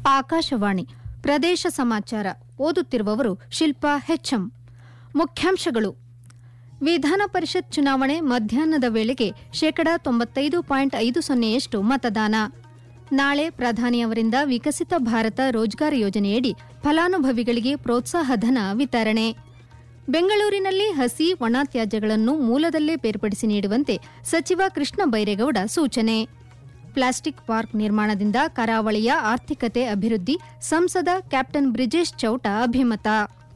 ಆಕಾಶವಾಣಿ ಪ್ರದೇಶ ಸಮಾಚಾರ ಓದುತ್ತಿರುವವರು ಶಿಲ್ಪಾ ಹೆಚ್ಎಂ ಮುಖ್ಯಾಂಶಗಳು ವಿಧಾನ ಪರಿಷತ್ ಚುನಾವಣೆ ಮಧ್ಯಾಹ್ನದ ವೇಳೆಗೆ ಶೇಕಡಾ ತೊಂಬತ್ತೈದು ಪಾಯಿಂಟ್ ಐದು ಸೊನ್ನೆಯಷ್ಟು ಮತದಾನ ನಾಳೆ ಪ್ರಧಾನಿಯವರಿಂದ ವಿಕಸಿತ ಭಾರತ ರೋಜ್ಗಾರ್ ಯೋಜನೆಯಡಿ ಫಲಾನುಭವಿಗಳಿಗೆ ಪ್ರೋತ್ಸಾಹಧನ ವಿತರಣೆ ಬೆಂಗಳೂರಿನಲ್ಲಿ ಹಸಿ ಒಣ ತ್ಯಾಜ್ಯಗಳನ್ನು ಮೂಲದಲ್ಲೇ ಬೇರ್ಪಡಿಸಿ ನೀಡುವಂತೆ ಸಚಿವ ಕೃಷ್ಣ ಬೈರೇಗೌಡ ಸೂಚನೆ ಪ್ಲಾಸ್ಟಿಕ್ ಪಾರ್ಕ್ ನಿರ್ಮಾಣದಿಂದ ಕರಾವಳಿಯ ಆರ್ಥಿಕತೆ ಅಭಿವೃದ್ಧಿ ಸಂಸದ ಕ್ಯಾಪ್ಟನ್ ಬ್ರಿಜೇಶ್ ಚೌಟ ಅಭಿಮತ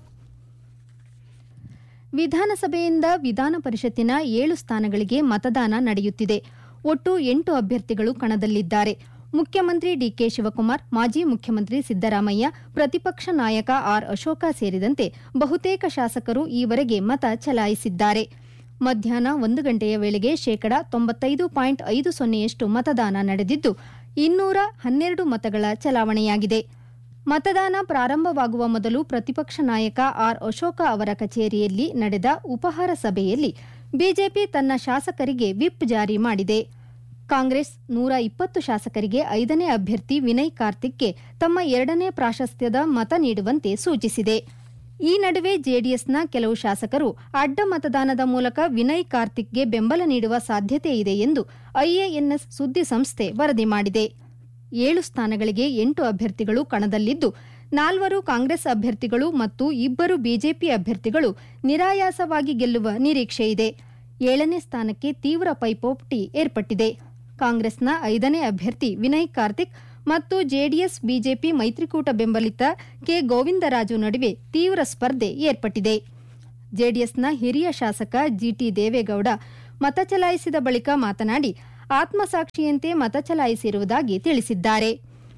ವಿಧಾನಸಭೆಯಿಂದ ವಿಧಾನ ಪರಿಷತ್ತಿನ ಏಳು ಸ್ಥಾನಗಳಿಗೆ ಮತದಾನ ನಡೆಯುತ್ತಿದೆ ಒಟ್ಟು ಎಂಟು ಅಭ್ಯರ್ಥಿಗಳು ಕಣದಲ್ಲಿದ್ದಾರೆ ಮುಖ್ಯಮಂತ್ರಿ ಡಿಕೆ ಶಿವಕುಮಾರ್ ಮಾಜಿ ಮುಖ್ಯಮಂತ್ರಿ ಸಿದ್ದರಾಮಯ್ಯ ಪ್ರತಿಪಕ್ಷ ನಾಯಕ ಆರ್ ಅಶೋಕ ಸೇರಿದಂತೆ ಬಹುತೇಕ ಶಾಸಕರು ಈವರೆಗೆ ಮತ ಚಲಾಯಿಸಿದ್ದಾರೆ ಮಧ್ಯಾಹ್ನ ಒಂದು ಗಂಟೆಯ ವೇಳೆಗೆ ಶೇಕಡಾ ತೊಂಬತ್ತೈದು ಪಾಯಿಂಟ್ ಐದು ಸೊನ್ನೆಯಷ್ಟು ಮತದಾನ ನಡೆದಿದ್ದು ಇನ್ನೂರ ಹನ್ನೆರಡು ಮತಗಳ ಚಲಾವಣೆಯಾಗಿದೆ ಮತದಾನ ಪ್ರಾರಂಭವಾಗುವ ಮೊದಲು ಪ್ರತಿಪಕ್ಷ ನಾಯಕ ಆರ್ ಅಶೋಕ ಅವರ ಕಚೇರಿಯಲ್ಲಿ ನಡೆದ ಉಪಹಾರ ಸಭೆಯಲ್ಲಿ ಬಿಜೆಪಿ ತನ್ನ ಶಾಸಕರಿಗೆ ವಿಪ್ ಜಾರಿ ಮಾಡಿದೆ ಕಾಂಗ್ರೆಸ್ ನೂರ ಇಪ್ಪತ್ತು ಶಾಸಕರಿಗೆ ಐದನೇ ಅಭ್ಯರ್ಥಿ ವಿನಯ್ ಕಾರ್ತಿಕ್ಗೆ ತಮ್ಮ ಎರಡನೇ ಪ್ರಾಶಸ್ತ್ಯದ ಮತ ನೀಡುವಂತೆ ಸೂಚಿಸಿದೆ ಈ ನಡುವೆ ಜೆಡಿಎಸ್ನ ಕೆಲವು ಶಾಸಕರು ಅಡ್ಡ ಮತದಾನದ ಮೂಲಕ ವಿನಯ್ ಕಾರ್ತಿಕ್ಗೆ ಬೆಂಬಲ ನೀಡುವ ಸಾಧ್ಯತೆ ಇದೆ ಎಂದು ಐಎಎನ್ಎಸ್ ಸುದ್ದಿ ಸಂಸ್ಥೆ ವರದಿ ಮಾಡಿದೆ ಏಳು ಸ್ಥಾನಗಳಿಗೆ ಎಂಟು ಅಭ್ಯರ್ಥಿಗಳು ಕಣದಲ್ಲಿದ್ದು ನಾಲ್ವರು ಕಾಂಗ್ರೆಸ್ ಅಭ್ಯರ್ಥಿಗಳು ಮತ್ತು ಇಬ್ಬರು ಬಿಜೆಪಿ ಅಭ್ಯರ್ಥಿಗಳು ನಿರಾಯಾಸವಾಗಿ ಗೆಲ್ಲುವ ನಿರೀಕ್ಷೆಯಿದೆ ಏಳನೇ ಸ್ಥಾನಕ್ಕೆ ತೀವ್ರ ಪೈಪೋಟಿ ಏರ್ಪಟ್ಟಿದೆ ಕಾಂಗ್ರೆಸ್ನ ಐದನೇ ಅಭ್ಯರ್ಥಿ ವಿನಯ್ ಕಾರ್ತಿಕ್ ಮತ್ತು ಜೆಡಿಎಸ್ ಬಿಜೆಪಿ ಮೈತ್ರಿಕೂಟ ಬೆಂಬಲಿತ ಕೆ ಗೋವಿಂದರಾಜು ನಡುವೆ ತೀವ್ರ ಸ್ಪರ್ಧೆ ಏರ್ಪಟ್ಟಿದೆ ಜೆಡಿಎಸ್ನ ಹಿರಿಯ ಶಾಸಕ ಜಿಟಿ ದೇವೇಗೌಡ ಮತ ಚಲಾಯಿಸಿದ ಬಳಿಕ ಮಾತನಾಡಿ ಆತ್ಮಸಾಕ್ಷಿಯಂತೆ ಮತ ಚಲಾಯಿಸಿರುವುದಾಗಿ ತಿಳಿಸಿದ್ದಾರೆ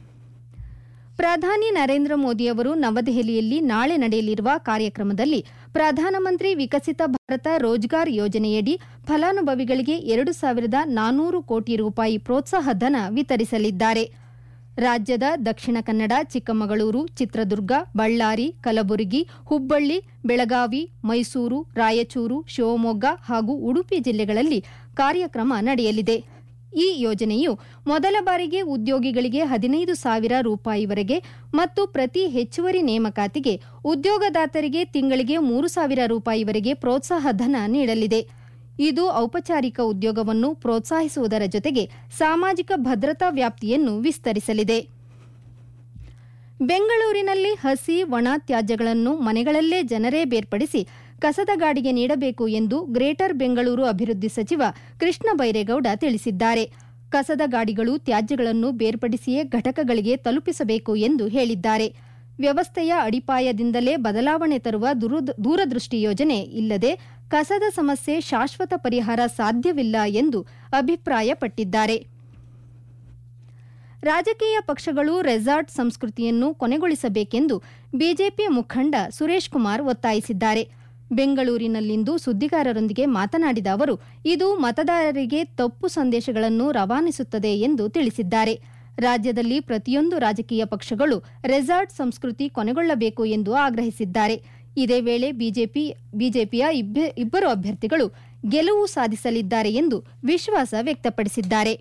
ಪ್ರಧಾನಿ ನರೇಂದ್ರ ಮೋದಿಯವರು ನವದೆಹಲಿಯಲ್ಲಿ ನಾಳೆ ನಡೆಯಲಿರುವ ಕಾರ್ಯಕ್ರಮದಲ್ಲಿ ಪ್ರಧಾನಮಂತ್ರಿ ವಿಕಸಿತ ಭಾರತ ರೋಜ್ಗಾರ್ ಯೋಜನೆಯಡಿ ಫಲಾನುಭವಿಗಳಿಗೆ ಎರಡು ಸಾವಿರದ ನಾನ್ನೂರು ಕೋಟಿ ರೂಪಾಯಿ ಪ್ರೋತ್ಸಾಹ ಧನ ವಿತರಿಸಲಿದ್ದಾರೆ ರಾಜ್ಯದ ದಕ್ಷಿಣ ಕನ್ನಡ ಚಿಕ್ಕಮಗಳೂರು ಚಿತ್ರದುರ್ಗ ಬಳ್ಳಾರಿ ಕಲಬುರಗಿ ಹುಬ್ಬಳ್ಳಿ ಬೆಳಗಾವಿ ಮೈಸೂರು ರಾಯಚೂರು ಶಿವಮೊಗ್ಗ ಹಾಗೂ ಉಡುಪಿ ಜಿಲ್ಲೆಗಳಲ್ಲಿ ಕಾರ್ಯಕ್ರಮ ನಡೆಯಲಿದೆ ಈ ಯೋಜನೆಯು ಮೊದಲ ಬಾರಿಗೆ ಉದ್ಯೋಗಿಗಳಿಗೆ ಹದಿನೈದು ಸಾವಿರ ರೂಪಾಯಿವರೆಗೆ ಮತ್ತು ಪ್ರತಿ ಹೆಚ್ಚುವರಿ ನೇಮಕಾತಿಗೆ ಉದ್ಯೋಗದಾತರಿಗೆ ತಿಂಗಳಿಗೆ ಮೂರು ಸಾವಿರ ರೂಪಾಯಿವರೆಗೆ ಪ್ರೋತ್ಸಾಹ ಧನ ನೀಡಲಿದೆ ಇದು ಔಪಚಾರಿಕ ಉದ್ಯೋಗವನ್ನು ಪ್ರೋತ್ಸಾಹಿಸುವುದರ ಜೊತೆಗೆ ಸಾಮಾಜಿಕ ಭದ್ರತಾ ವ್ಯಾಪ್ತಿಯನ್ನು ವಿಸ್ತರಿಸಲಿದೆ ಬೆಂಗಳೂರಿನಲ್ಲಿ ಹಸಿ ಒಣ ತ್ಯಾಜ್ಯಗಳನ್ನು ಮನೆಗಳಲ್ಲೇ ಜನರೇ ಬೇರ್ಪಡಿಸಿ ಕಸದ ಗಾಡಿಗೆ ನೀಡಬೇಕು ಎಂದು ಗ್ರೇಟರ್ ಬೆಂಗಳೂರು ಅಭಿವೃದ್ಧಿ ಸಚಿವ ಕೃಷ್ಣ ಬೈರೇಗೌಡ ತಿಳಿಸಿದ್ದಾರೆ ಕಸದ ಗಾಡಿಗಳು ತ್ಯಾಜ್ಯಗಳನ್ನು ಬೇರ್ಪಡಿಸಿಯೇ ಘಟಕಗಳಿಗೆ ತಲುಪಿಸಬೇಕು ಎಂದು ಹೇಳಿದ್ದಾರೆ ವ್ಯವಸ್ಥೆಯ ಅಡಿಪಾಯದಿಂದಲೇ ಬದಲಾವಣೆ ತರುವ ದೂರದೃಷ್ಟಿ ಯೋಜನೆ ಇಲ್ಲದೆ ಕಸದ ಸಮಸ್ಯೆ ಶಾಶ್ವತ ಪರಿಹಾರ ಸಾಧ್ಯವಿಲ್ಲ ಎಂದು ಅಭಿಪ್ರಾಯಪಟ್ಟಿದ್ದಾರೆ ರಾಜಕೀಯ ಪಕ್ಷಗಳು ರೆಸಾರ್ಟ್ ಸಂಸ್ಕೃತಿಯನ್ನು ಕೊನೆಗೊಳಿಸಬೇಕೆಂದು ಬಿಜೆಪಿ ಮುಖಂಡ ಸುರೇಶ್ ಕುಮಾರ್ ಒತ್ತಾಯಿಸಿದ್ದಾರೆ ಬೆಂಗಳೂರಿನಲ್ಲಿಂದು ಸುದ್ದಿಗಾರರೊಂದಿಗೆ ಮಾತನಾಡಿದ ಅವರು ಇದು ಮತದಾರರಿಗೆ ತಪ್ಪು ಸಂದೇಶಗಳನ್ನು ರವಾನಿಸುತ್ತದೆ ಎಂದು ತಿಳಿಸಿದ್ದಾರೆ ರಾಜ್ಯದಲ್ಲಿ ಪ್ರತಿಯೊಂದು ರಾಜಕೀಯ ಪಕ್ಷಗಳು ರೆಸಾರ್ಟ್ ಸಂಸ್ಕೃತಿ ಕೊನೆಗೊಳ್ಳಬೇಕು ಎಂದು ಆಗ್ರಹಿಸಿದ್ದಾರೆ ಇದೇ ವೇಳೆ ಬಿಜೆಪಿಯ ಇಬ್ಬರು ಅಭ್ಯರ್ಥಿಗಳು ಗೆಲುವು ಸಾಧಿಸಲಿದ್ದಾರೆ ಎಂದು ವಿಶ್ವಾಸ ವ್ಯಕ್ತಪಡಿಸಿದ್ದಾರೆ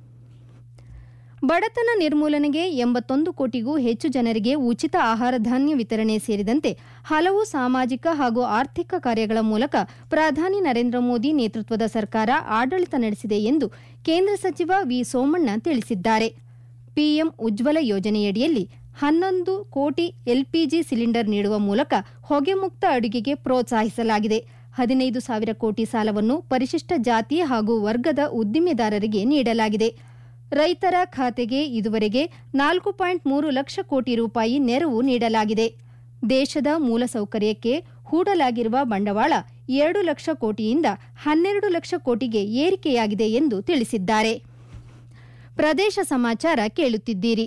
ಬಡತನ ನಿರ್ಮೂಲನೆಗೆ ಎಂಬತ್ತೊಂದು ಕೋಟಿಗೂ ಹೆಚ್ಚು ಜನರಿಗೆ ಉಚಿತ ಆಹಾರ ಧಾನ್ಯ ವಿತರಣೆ ಸೇರಿದಂತೆ ಹಲವು ಸಾಮಾಜಿಕ ಹಾಗೂ ಆರ್ಥಿಕ ಕಾರ್ಯಗಳ ಮೂಲಕ ಪ್ರಧಾನಿ ನರೇಂದ್ರ ಮೋದಿ ನೇತೃತ್ವದ ಸರ್ಕಾರ ಆಡಳಿತ ನಡೆಸಿದೆ ಎಂದು ಕೇಂದ್ರ ಸಚಿವ ವಿ ಸೋಮಣ್ಣ ತಿಳಿಸಿದ್ದಾರೆ ಪಿಎಂ ಉಜ್ವಲ ಯೋಜನೆಯಡಿಯಲ್ಲಿ ಹನ್ನೊಂದು ಕೋಟಿ ಎಲ್ಪಿಜಿ ಸಿಲಿಂಡರ್ ನೀಡುವ ಮೂಲಕ ಹೊಗೆ ಮುಕ್ತ ಅಡುಗೆಗೆ ಪ್ರೋತ್ಸಾಹಿಸಲಾಗಿದೆ ಹದಿನೈದು ಸಾವಿರ ಕೋಟಿ ಸಾಲವನ್ನು ಪರಿಶಿಷ್ಟ ಜಾತಿ ಹಾಗೂ ವರ್ಗದ ಉದ್ದಿಮೆದಾರರಿಗೆ ನೀಡಲಾಗಿದೆ ರೈತರ ಖಾತೆಗೆ ಇದುವರೆಗೆ ನಾಲ್ಕು ಪಾಯಿಂಟ್ ಮೂರು ಲಕ್ಷ ಕೋಟಿ ರೂಪಾಯಿ ನೆರವು ನೀಡಲಾಗಿದೆ ದೇಶದ ಮೂಲಸೌಕರ್ಯಕ್ಕೆ ಹೂಡಲಾಗಿರುವ ಬಂಡವಾಳ ಎರಡು ಲಕ್ಷ ಕೋಟಿಯಿಂದ ಹನ್ನೆರಡು ಲಕ್ಷ ಕೋಟಿಗೆ ಏರಿಕೆಯಾಗಿದೆ ಎಂದು ತಿಳಿಸಿದ್ದಾರೆ ಪ್ರದೇಶ ಸಮಾಚಾರ ಕೇಳುತ್ತಿದ್ದೀರಿ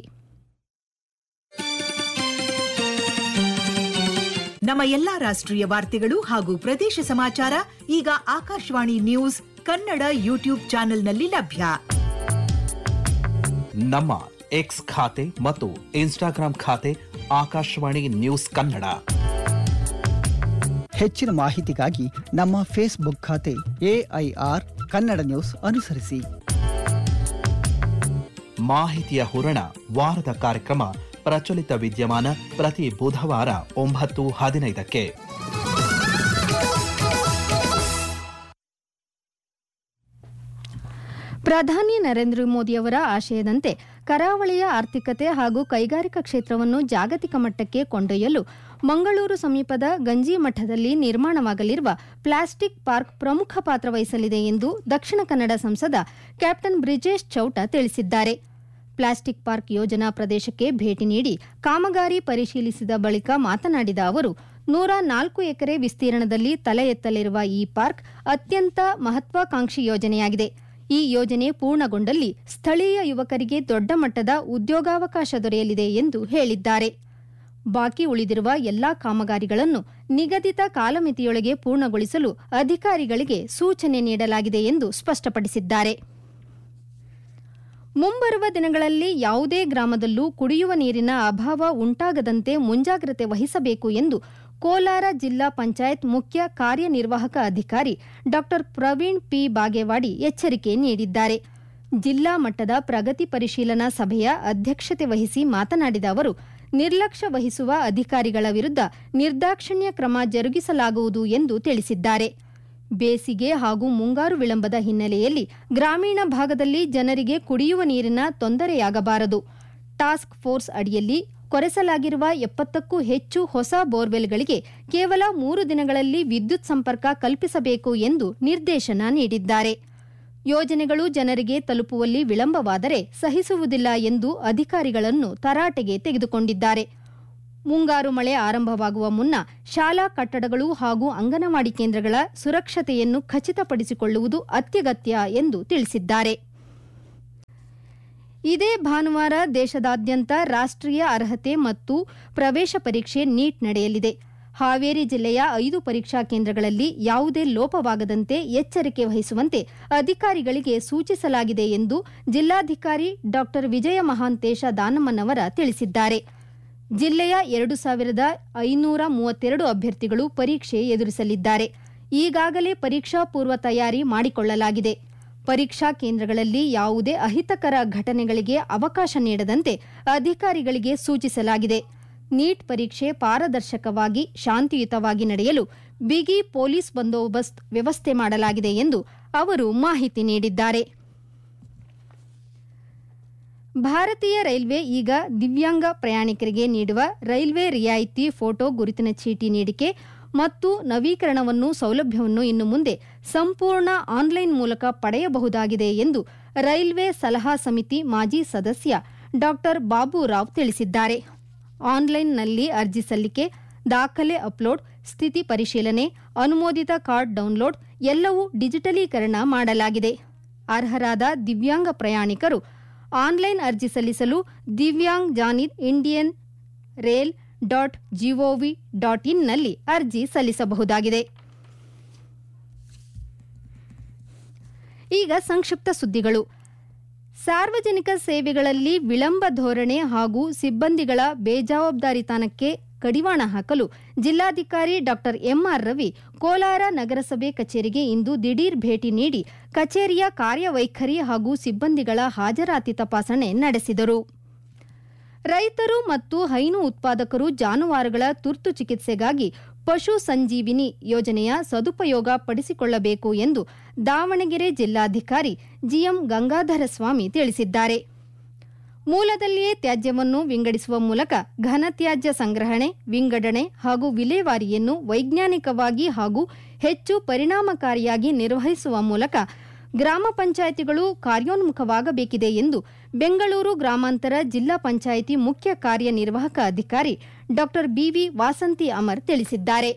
ನಮ್ಮ ಎಲ್ಲಾ ರಾಷ್ಟ್ರೀಯ ವಾರ್ತೆಗಳು ಹಾಗೂ ಪ್ರದೇಶ ಸಮಾಚಾರ ಈಗ ಆಕಾಶವಾಣಿ ನ್ಯೂಸ್ ಕನ್ನಡ ಯೂಟ್ಯೂಬ್ ಚಾನೆಲ್ನಲ್ಲಿ ಲಭ್ಯ ನಮ್ಮ ಎಕ್ಸ್ ಖಾತೆ ಮತ್ತು ಇನ್ಸ್ಟಾಗ್ರಾಂ ಖಾತೆ ಆಕಾಶವಾಣಿ ನ್ಯೂಸ್ ಕನ್ನಡ ಹೆಚ್ಚಿನ ಮಾಹಿತಿಗಾಗಿ ನಮ್ಮ ಫೇಸ್ಬುಕ್ ಖಾತೆ ಎಐಆರ್ ಕನ್ನಡ ನ್ಯೂಸ್ ಅನುಸರಿಸಿ ಮಾಹಿತಿಯ ಹೂರಣ ವಾರದ ಕಾರ್ಯಕ್ರಮ ಪ್ರಚಲಿತ ವಿದ್ಯಮಾನ ಪ್ರತಿ ಬುಧವಾರ ಒಂಬತ್ತು ಹದಿನೈದಕ್ಕೆ ಪ್ರಧಾನಿ ನರೇಂದ್ರ ಮೋದಿಯವರ ಆಶಯದಂತೆ ಕರಾವಳಿಯ ಆರ್ಥಿಕತೆ ಹಾಗೂ ಕೈಗಾರಿಕಾ ಕ್ಷೇತ್ರವನ್ನು ಜಾಗತಿಕ ಮಟ್ಟಕ್ಕೆ ಕೊಂಡೊಯ್ಯಲು ಮಂಗಳೂರು ಸಮೀಪದ ಗಂಜಿಮಠದಲ್ಲಿ ನಿರ್ಮಾಣವಾಗಲಿರುವ ಪ್ಲಾಸ್ಟಿಕ್ ಪಾರ್ಕ್ ಪ್ರಮುಖ ಪಾತ್ರ ವಹಿಸಲಿದೆ ಎಂದು ದಕ್ಷಿಣ ಕನ್ನಡ ಸಂಸದ ಕ್ಯಾಪ್ಟನ್ ಬ್ರಿಜೇಶ್ ಚೌಟ ತಿಳಿಸಿದ್ದಾರೆ ಪ್ಲಾಸ್ಟಿಕ್ ಪಾರ್ಕ್ ಯೋಜನಾ ಪ್ರದೇಶಕ್ಕೆ ಭೇಟಿ ನೀಡಿ ಕಾಮಗಾರಿ ಪರಿಶೀಲಿಸಿದ ಬಳಿಕ ಮಾತನಾಡಿದ ಅವರು ನೂರ ನಾಲ್ಕು ಎಕರೆ ವಿಸ್ತೀರ್ಣದಲ್ಲಿ ತಲೆ ಎತ್ತಲಿರುವ ಈ ಪಾರ್ಕ್ ಅತ್ಯಂತ ಮಹತ್ವಾಕಾಂಕ್ಷಿ ಯೋಜನೆಯಾಗಿದೆ ಈ ಯೋಜನೆ ಪೂರ್ಣಗೊಂಡಲ್ಲಿ ಸ್ಥಳೀಯ ಯುವಕರಿಗೆ ದೊಡ್ಡ ಮಟ್ಟದ ಉದ್ಯೋಗಾವಕಾಶ ದೊರೆಯಲಿದೆ ಎಂದು ಹೇಳಿದ್ದಾರೆ ಬಾಕಿ ಉಳಿದಿರುವ ಎಲ್ಲಾ ಕಾಮಗಾರಿಗಳನ್ನು ನಿಗದಿತ ಕಾಲಮಿತಿಯೊಳಗೆ ಪೂರ್ಣಗೊಳಿಸಲು ಅಧಿಕಾರಿಗಳಿಗೆ ಸೂಚನೆ ನೀಡಲಾಗಿದೆ ಎಂದು ಸ್ಪಷ್ಟಪಡಿಸಿದ್ದಾರೆ ಮುಂಬರುವ ದಿನಗಳಲ್ಲಿ ಯಾವುದೇ ಗ್ರಾಮದಲ್ಲೂ ಕುಡಿಯುವ ನೀರಿನ ಅಭಾವ ಉಂಟಾಗದಂತೆ ಮುಂಜಾಗ್ರತೆ ವಹಿಸಬೇಕು ಎಂದು ಕೋಲಾರ ಜಿಲ್ಲಾ ಪಂಚಾಯತ್ ಮುಖ್ಯ ಕಾರ್ಯನಿರ್ವಾಹಕ ಅಧಿಕಾರಿ ಡಾ ಪ್ರವೀಣ್ ಪಿ ಬಾಗೇವಾಡಿ ಎಚ್ಚರಿಕೆ ನೀಡಿದ್ದಾರೆ ಜಿಲ್ಲಾ ಮಟ್ಟದ ಪ್ರಗತಿ ಪರಿಶೀಲನಾ ಸಭೆಯ ಅಧ್ಯಕ್ಷತೆ ವಹಿಸಿ ಮಾತನಾಡಿದ ಅವರು ನಿರ್ಲಕ್ಷ್ಯ ವಹಿಸುವ ಅಧಿಕಾರಿಗಳ ವಿರುದ್ಧ ನಿರ್ದಾಕ್ಷಿಣ್ಯ ಕ್ರಮ ಜರುಗಿಸಲಾಗುವುದು ಎಂದು ತಿಳಿಸಿದ್ದಾರೆ ಬೇಸಿಗೆ ಹಾಗೂ ಮುಂಗಾರು ವಿಳಂಬದ ಹಿನ್ನೆಲೆಯಲ್ಲಿ ಗ್ರಾಮೀಣ ಭಾಗದಲ್ಲಿ ಜನರಿಗೆ ಕುಡಿಯುವ ನೀರಿನ ತೊಂದರೆಯಾಗಬಾರದು ಟಾಸ್ಕ್ ಫೋರ್ಸ್ ಅಡಿಯಲ್ಲಿ ಕೊರೆಸಲಾಗಿರುವ ಎಪ್ಪತ್ತಕ್ಕೂ ಹೆಚ್ಚು ಹೊಸ ಬೋರ್ವೆಲ್ಗಳಿಗೆ ಕೇವಲ ಮೂರು ದಿನಗಳಲ್ಲಿ ವಿದ್ಯುತ್ ಸಂಪರ್ಕ ಕಲ್ಪಿಸಬೇಕು ಎಂದು ನಿರ್ದೇಶನ ನೀಡಿದ್ದಾರೆ ಯೋಜನೆಗಳು ಜನರಿಗೆ ತಲುಪುವಲ್ಲಿ ವಿಳಂಬವಾದರೆ ಸಹಿಸುವುದಿಲ್ಲ ಎಂದು ಅಧಿಕಾರಿಗಳನ್ನು ತರಾಟೆಗೆ ತೆಗೆದುಕೊಂಡಿದ್ದಾರೆ ಮುಂಗಾರು ಮಳೆ ಆರಂಭವಾಗುವ ಮುನ್ನ ಶಾಲಾ ಕಟ್ಟಡಗಳು ಹಾಗೂ ಅಂಗನವಾಡಿ ಕೇಂದ್ರಗಳ ಸುರಕ್ಷತೆಯನ್ನು ಖಚಿತಪಡಿಸಿಕೊಳ್ಳುವುದು ಅತ್ಯಗತ್ಯ ಎಂದು ತಿಳಿಸಿದ್ದಾರೆ ಇದೇ ಭಾನುವಾರ ದೇಶದಾದ್ಯಂತ ರಾಷ್ಟ್ರೀಯ ಅರ್ಹತೆ ಮತ್ತು ಪ್ರವೇಶ ಪರೀಕ್ಷೆ ನೀಟ್ ನಡೆಯಲಿದೆ ಹಾವೇರಿ ಜಿಲ್ಲೆಯ ಐದು ಪರೀಕ್ಷಾ ಕೇಂದ್ರಗಳಲ್ಲಿ ಯಾವುದೇ ಲೋಪವಾಗದಂತೆ ಎಚ್ಚರಿಕೆ ವಹಿಸುವಂತೆ ಅಧಿಕಾರಿಗಳಿಗೆ ಸೂಚಿಸಲಾಗಿದೆ ಎಂದು ಜಿಲ್ಲಾಧಿಕಾರಿ ಡಾ ವಿಜಯ ಮಹಾಂತೇಶ ದಾನಮ್ಮನವರ ತಿಳಿಸಿದ್ದಾರೆ ಜಿಲ್ಲೆಯ ಎರಡು ಸಾವಿರದ ಐನೂರ ಮೂವತ್ತೆರಡು ಅಭ್ಯರ್ಥಿಗಳು ಪರೀಕ್ಷೆ ಎದುರಿಸಲಿದ್ದಾರೆ ಈಗಾಗಲೇ ಪರೀಕ್ಷಾ ಪೂರ್ವ ತಯಾರಿ ಮಾಡಿಕೊಳ್ಳಲಾಗಿದೆ ಪರೀಕ್ಷಾ ಕೇಂದ್ರಗಳಲ್ಲಿ ಯಾವುದೇ ಅಹಿತಕರ ಘಟನೆಗಳಿಗೆ ಅವಕಾಶ ನೀಡದಂತೆ ಅಧಿಕಾರಿಗಳಿಗೆ ಸೂಚಿಸಲಾಗಿದೆ ನೀಟ್ ಪರೀಕ್ಷೆ ಪಾರದರ್ಶಕವಾಗಿ ಶಾಂತಿಯುತವಾಗಿ ನಡೆಯಲು ಬಿಗಿ ಪೊಲೀಸ್ ಬಂದೋಬಸ್ತ್ ವ್ಯವಸ್ಥೆ ಮಾಡಲಾಗಿದೆ ಎಂದು ಅವರು ಮಾಹಿತಿ ನೀಡಿದ್ದಾರೆ ಭಾರತೀಯ ರೈಲ್ವೆ ಈಗ ದಿವ್ಯಾಂಗ ಪ್ರಯಾಣಿಕರಿಗೆ ನೀಡುವ ರೈಲ್ವೆ ರಿಯಾಯಿತಿ ಫೋಟೋ ಗುರುತಿನ ಚೀಟಿ ನೀಡಿಕೆ ಮತ್ತು ನವೀಕರಣವನ್ನು ಸೌಲಭ್ಯವನ್ನು ಇನ್ನು ಮುಂದೆ ಸಂಪೂರ್ಣ ಆನ್ಲೈನ್ ಮೂಲಕ ಪಡೆಯಬಹುದಾಗಿದೆ ಎಂದು ರೈಲ್ವೆ ಸಲಹಾ ಸಮಿತಿ ಮಾಜಿ ಸದಸ್ಯ ಡಾ ಬಾಬುರಾವ್ ತಿಳಿಸಿದ್ದಾರೆ ಆನ್ಲೈನ್ನಲ್ಲಿ ಅರ್ಜಿ ಸಲ್ಲಿಕೆ ದಾಖಲೆ ಅಪ್ಲೋಡ್ ಸ್ಥಿತಿ ಪರಿಶೀಲನೆ ಅನುಮೋದಿತ ಕಾರ್ಡ್ ಡೌನ್ಲೋಡ್ ಎಲ್ಲವೂ ಡಿಜಿಟಲೀಕರಣ ಮಾಡಲಾಗಿದೆ ಅರ್ಹರಾದ ದಿವ್ಯಾಂಗ ಪ್ರಯಾಣಿಕರು ಆನ್ಲೈನ್ ಅರ್ಜಿ ಸಲ್ಲಿಸಲು ದಿವ್ಯಾಂಗ್ ಜಾನಿದ್ Indian rail dot gov dot ಇನ್ನಲ್ಲಿ ಅರ್ಜಿ ಸಲ್ಲಿಸಬಹುದಾಗಿದೆ ಈಗ ಸಂಕ್ಷಿಪ್ತ ಸುದ್ದಿಗಳು ಸಾರ್ವಜನಿಕ ಸೇವೆಗಳಲ್ಲಿ ವಿಳಂಬ ಧೋರಣೆ ಹಾಗೂ ಸಿಬ್ಬಂದಿಗಳ ಬೇಜವಾಬ್ದಾರಿತನಕ್ಕೆ ಕಡಿವಾಣ ಹಾಕಲು ಜಿಲ್ಲಾಧಿಕಾರಿ ಡಾ ಎಂಆರ್ ರವಿ ಕೋಲಾರ ನಗರಸಭೆ ಕಚೇರಿಗೆ ಇಂದು ದಿಢೀರ್ ಭೇಟಿ ನೀಡಿ ಕಚೇರಿಯ ಕಾರ್ಯವೈಖರಿ ಹಾಗೂ ಸಿಬ್ಬಂದಿಗಳ ಹಾಜರಾತಿ ತಪಾಸಣೆ ನಡೆಸಿದರು ರೈತರು ಮತ್ತು ಹೈನು ಉತ್ಪಾದಕರು ಜಾನುವಾರುಗಳ ತುರ್ತು ಚಿಕಿತ್ಸೆಗಾಗಿ ಪಶು ಸಂಜೀವಿನಿ ಯೋಜನೆಯ ಸದುಪಯೋಗ ಪಡಿಸಿಕೊಳ್ಳಬೇಕು ಎಂದು ದಾವಣಗೆರೆ ಜಿಲ್ಲಾಧಿಕಾರಿ ಜಿಎಂ ಗಂಗಾಧರ ಸ್ವಾಮಿ ತಿಳಿಸಿದ್ದಾರೆ ಮೂಲದಲ್ಲಿಯೇ ತ್ಯಾಜ್ಯವನ್ನು ವಿಂಗಡಿಸುವ ಮೂಲಕ ಘನತ್ಯಾಜ್ಯ ಸಂಗ್ರಹಣೆ ವಿಂಗಡಣೆ ಹಾಗೂ ವಿಲೇವಾರಿಯನ್ನು ವೈಜ್ಞಾನಿಕವಾಗಿ ಹಾಗೂ ಹೆಚ್ಚು ಪರಿಣಾಮಕಾರಿಯಾಗಿ ನಿರ್ವಹಿಸುವ ಮೂಲಕ ಗ್ರಾಮ ಪಂಚಾಯಿತಿಗಳು ಕಾರ್ಯೋನ್ಮುಖವಾಗಬೇಕಿದೆ ಎಂದು ಬೆಂಗಳೂರು ಗ್ರಾಮಾಂತರ ಜಿಲ್ಲಾ ಪಂಚಾಯಿತಿ ಮುಖ್ಯ ಕಾರ್ಯನಿರ್ವಾಹಕ ಅಧಿಕಾರಿ ಡಾ ಬಿವಿ ವಾಸಂತಿ ಅಮರ್ ತಿಳಿಸಿದ್ದಾರೆ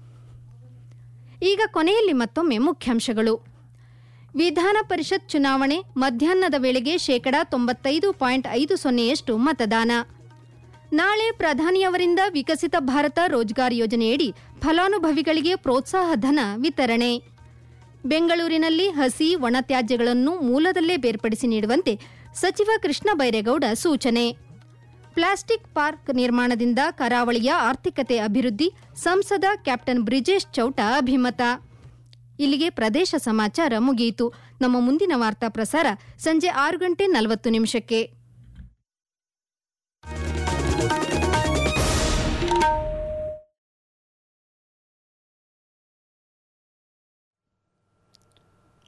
ಈಗ ಕೊನೆಯಲ್ಲಿ ಮತ್ತೊಮ್ಮೆ ಮುಖ್ಯಾಂಶಗಳು ವಿಧಾನ ಪರಿಷತ್ ಚುನಾವಣೆ ಮಧ್ಯಾಹ್ನದ ವೇಳೆಗೆ ಶೇಕಡಾ ತೊಂಬತ್ತೈದು ಪಾಯಿಂಟ್ ಐದು ಸೊನ್ನೆಯಷ್ಟು ಮತದಾನ ನಾಳೆ ಪ್ರಧಾನಿಯವರಿಂದ ವಿಕಸಿತ ಭಾರತ ರೋಜ್ಗಾರ್ ಯೋಜನೆಯಡಿ ಫಲಾನುಭವಿಗಳಿಗೆ ಪ್ರೋತ್ಸಾಹ ಧನ ವಿತರಣೆ ಬೆಂಗಳೂರಿನಲ್ಲಿ ಹಸಿ ಒಣ ತ್ಯಾಜ್ಯಗಳನ್ನು ಮೂಲದಲ್ಲೇ ಬೇರ್ಪಡಿಸಿ ನೀಡುವಂತೆ ಸಚಿವ ಕೃಷ್ಣ ಬೈರೇಗೌಡ ಸೂಚನೆ ಪ್ಲಾಸ್ಟಿಕ್ ಪಾರ್ಕ್ ನಿರ್ಮಾಣದಿಂದ ಕರಾವಳಿಯ ಆರ್ಥಿಕತೆ ಅಭಿವೃದ್ಧಿ ಸಂಸದ ಕ್ಯಾಪ್ಟನ್ ಬ್ರಿಜೇಶ್ ಚೌಟ ಅಭಿಮತ ಇಲ್ಲಿಗೆ ಪ್ರದೇಶ ಸಮಾಚಾರ ಮುಗಿಯಿತು ನಮ್ಮ ಮುಂದಿನ ವಾರ್ತಾ ಪ್ರಸಾರ ಸಂಜೆ ಆರು ಗಂಟೆ ನಲವತ್ತು ನಿಮಿಷಕ್ಕೆ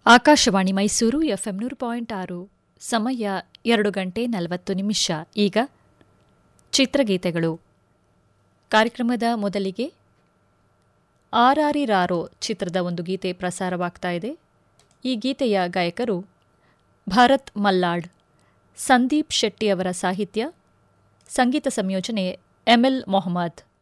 ಆಕಾಶವಾಣಿ ಮೈಸೂರು ಎಫ್ಎಂ ನೂರು ಪಾಯಿಂಟ್ ಆರು ಸಮಯ ಎರಡು ಗಂಟೆ ನಲವತ್ತು ನಿಮಿಷ ಈಗ ಚಿತ್ರಗೀತೆಗಳು ಕಾರ್ಯಕ್ರಮದ ಮೊದಲಿಗೆ ಆರಾರಿರಾರೋ ಚಿತ್ರದ ಒಂದು ಗೀತೆ ಪ್ರಸಾರವಾಗ್ತಾ ಇದೆ ಈ ಗೀತೆಯ ಗಾಯಕರು ಭರತ್ ಮಲ್ಲಾಡ್ ಸಂದೀಪ್ ಶೆಟ್ಟಿ ಅವರ ಸಾಹಿತ್ಯ ಸಂಗೀತ ಸಂಯೋಜನೆ ಎಂಎಲ್ ಮೊಹಮ್ಮದ್